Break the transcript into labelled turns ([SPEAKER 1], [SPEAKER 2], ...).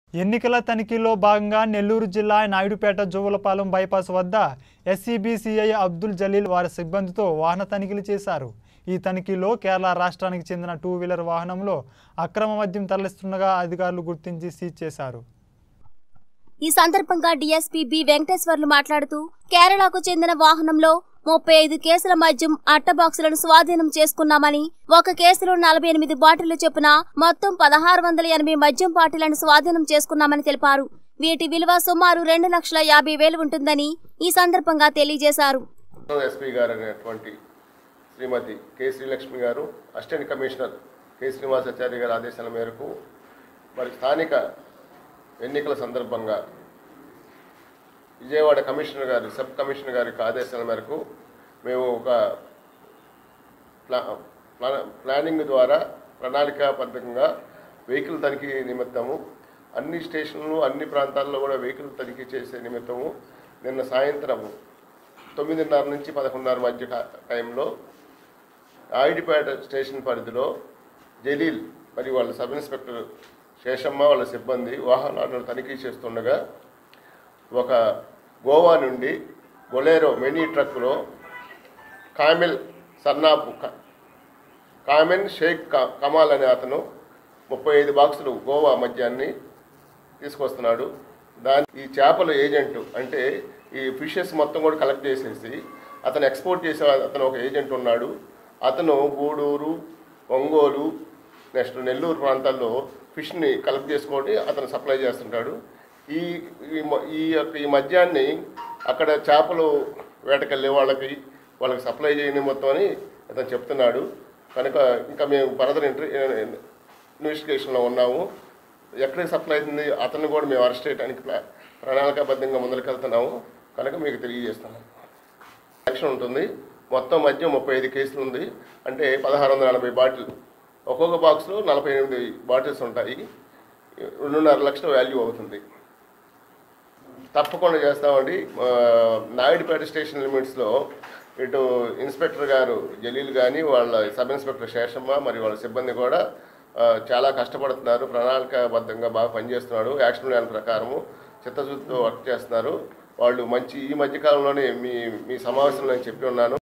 [SPEAKER 1] ఎన్నికల తనిఖీలో భాగంగా నెల్లూరు జిల్లా నాయుడుపేట జువ్వలపాలెం బైపాస్ వద్ద ఎస్సీబీ సిఐ అబ్దుల్ జలీల్ వారి సిబ్బందితో వాహన తనిఖీలు చేశారు ఈ తనిఖీలో కేరళ రాష్ట్రానికి చెందిన టూ వీలర్ వాహనంలో అక్రమ మద్యం తరలిస్తుండగా అధికారులు గుర్తించి సీజ్ చేశారు
[SPEAKER 2] ఈ సందర్భంగా డీఎస్పీ బి వెంకటేశ్వర్లు మాట్లాడుతూ కేరళకు చెందిన వాహనంలో ముప్పై ఐదు కేసుల మద్యం అట్ట బాక్సులను స్వాధీనం చేసుకున్నామని ఒక కేసులో నలభై ఎనిమిది బాటిళ్లు చొప్పున మొత్తం పదహారు వందల ఎనభై మద్యం బాటిళ్లను స్వాధీనం చేసుకున్నామని తెలిపారు వీటి విలువ సుమారు రెండు లక్షల యాభై వేలు ఉంటుందని ఈ సందర్భంగా తెలియజేశారు
[SPEAKER 3] ఎస్పీ గారు అనేటువంటి శ్రీమతి కె శ్రీలక్ష్మి గారు అసిస్టెంట్ కమిషనర్ కె శ్రీనివాసాచార్య గారి ఆదేశాల మేరకు మరి స్థానిక ఎన్నికల సందర్భంగా విజయవాడ కమిషనర్ గారి సబ్ కమిషనర్ గారి యొక్క ఆదేశాల మేరకు మేము ఒక ప్లా ప్లా- ప్లానింగ్ ద్వారా ప్రణాళికాబద్ధంగా వెహికల్ తనిఖీ నిమిత్తము అన్ని స్టేషన్లు అన్ని ప్రాంతాల్లో కూడా వెహికల్ తనిఖీ చేసే నిమిత్తము నిన్న సాయంత్రం తొమ్మిదిన్నర నుంచి పదకొండున్నర మధ్య ట- టైంలో ఆయిడిపేట స్టేషన్ పరిధిలో జలీల్ మరియు వాళ్ళ సబ్ ఇన్స్పెక్టర్ శేషమ్మ వాళ్ళ సిబ్బంది వాహనాలను తనిఖీ చేస్తుండగా ఒక గోవా నుండి బొలేరో మినీ ట్రక్కులో కామిల్ సన్నాపు క- కామెన్ షేక్ క- కమాల్ అనే అతను ముప్పై ఐదు బాక్సులు గోవా మద్యాన్ని తీసుకొస్తున్నాడు దాని ఈ చేపల ఏజెంట్ అంటే ఈ ఫిషెస్ మొత్తం కూడా కలెక్ట్ చేసేసి అతను ఎక్స్పోర్ట్ చేసే అతను ఒక ఏజెంట్ ఉన్నాడు అతను గూడూరు ఒంగోలు నెక్స్ట్ నెల్లూరు ప్రాంతాల్లో ఫిష్ని కలెక్ట్ చేసుకొని అతను సప్లై చేస్తుంటాడు ఈ ఈ మ- ఈ యొక్క ఈ మద్యాన్ని అక్కడ చేపలు వేటకెళ్ళే వాళ్ళకి వాళ్ళకి సప్లై చేయని మొత్తం అని అతను చెప్తున్నాడు కనుక ఇంకా మేము ఫర్దర్ ఇంటర్ ఇన్వెస్టిగేషన్లో ఉన్నాము ఎక్కడికి సప్లై అవుతుంది అతన్ని కూడా మేము అరెస్ట్ చేయడానికి ప్లా ప్రణాళికాబద్ధంగా ముందరికెళ్తున్నాము కనుక మీకు తెలియజేస్తున్నాం యాక్షన్ ఉంటుంది మొత్తం మధ్య ముప్పై ఐదు కేసులు ఉంది అంటే పదహారు వందల నలభై బాటిల్ ఒక్కొక్క బాక్స్లో నలభై ఎనిమిది బాటిల్స్ ఉంటాయి రెండున్నర లక్షల వాల్యూ అవుతుంది తప్పకుండా చేస్తామండి ఆ, నాయుడుపేట స్టేషన్ లిమిట్స్లో ఇటు ఇన్స్పెక్టర్ గారు జలీల్ కానీ వాళ్ళ సబ్ ఇన్స్పెక్టర్ శేషమ్మ మరియు వాళ్ళ సిబ్బంది కూడా ఆ, చాలా కష్టపడుతున్నారు ప్రణాళికాబద్ధంగా బాగా పనిచేస్తున్నారు యాక్షన్ ప్లాన్ ప్రకారము చిత్తశుద్ధితో వర్క్ చేస్తున్నారు వాళ్ళు మంచి ఈ మధ్యకాలంలోనే మీ మీ సమావేశంలో నేను చెప్పి ఉన్నాను